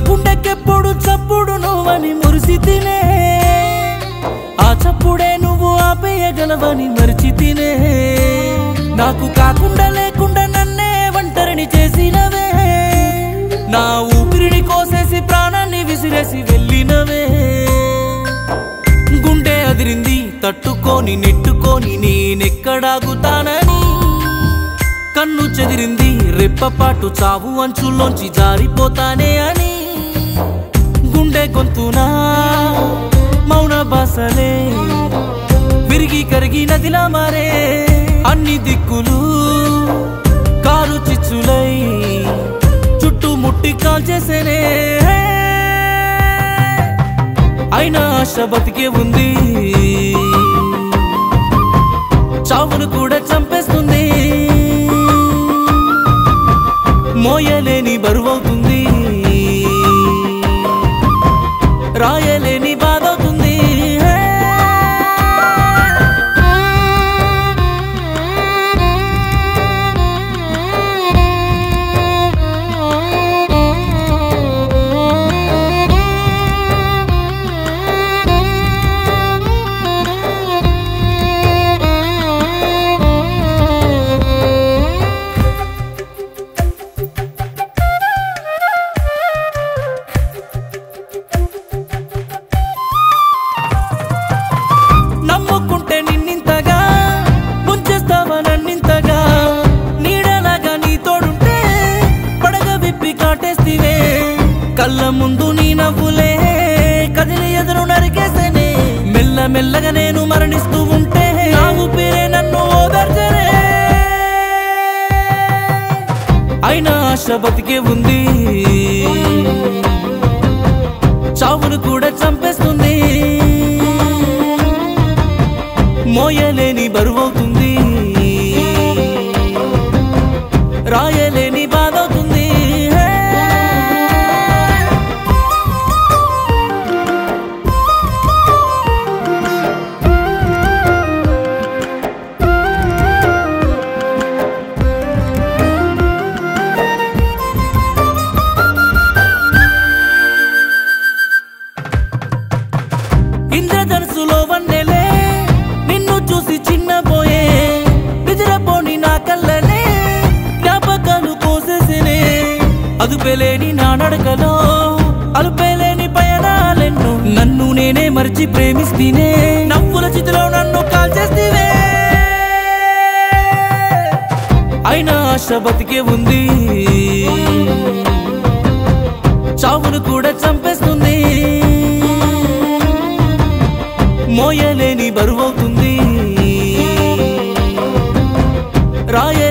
గుండెకెప్పుడు చప్పుడు నువ్వని మురిసి తినే ఆ చప్పుడే నువ్వు ఆపేయగలవని మరిచి తినే నాకు కాకుండా లేకుండా నన్నే ఒంటరిని చేసినవే నా ఊపిరిని కోసేసి ప్రాణాన్ని విసిరేసి వెళ్ళినవే గుండె అదిరింది తట్టుకొని నెట్టుకొని నేనెక్కడాగుతానని కన్ను చెదిరింది రెప్పపాటు చావు అంచుల్లోంచి జారిపోతానే అని గుండె గొంతునా మౌన బాసలే విరిగి కరిగి నదిలా మారే అన్ని దిక్కులు కారు చిచ్చులై చుట్టుముట్టి కాల్చేసేనే అయినా ఆశ బతికే ఉంది చావును కూడా చంపేస్తుంది మోయలేని బరువవుతుంది రాయలేని బాధవుతుంది నమ్ముకుంటే నిన్నింతగా ముంచేస్తావా నన్నింతగా నీడలాగా నీ తోడుంటే పడగ విప్పి కాటేస్తివే కళ్ళ ముందు నీ నవ్వులే కదిలి ఎదురు నరికేసేనే మెల్ల మెల్లగా నేను మరణిస్తూ ఉంటే నా ఊపిరే నన్ను ఓదార్చరే అయినా ఆశ బతికే ఉంది చావును కూడా చంపేస్తుంది మోయలేని బరువవుతుంది రాయలేని బాధవుతుంది ఇంద్రధనుసులో వన్నెలే నిన్ను చూసి చిన్నపోయే నిద్రపోని నా కళ్ళనే జ్ఞాపకాలు కోసేసినే అదుపెలేని నా నడకలో అలుపేలేని పయనాలెన్నో నన్ను నేనే మరిచి ప్రేమిస్తేనే నవ్వుల చితిలో నన్ను కాల్చేస్తేవే అయినా ఆశ బతికే ఉంది చావును కూడా చంపేస్తుంది మోయలేని బరువవుతుంది రాయ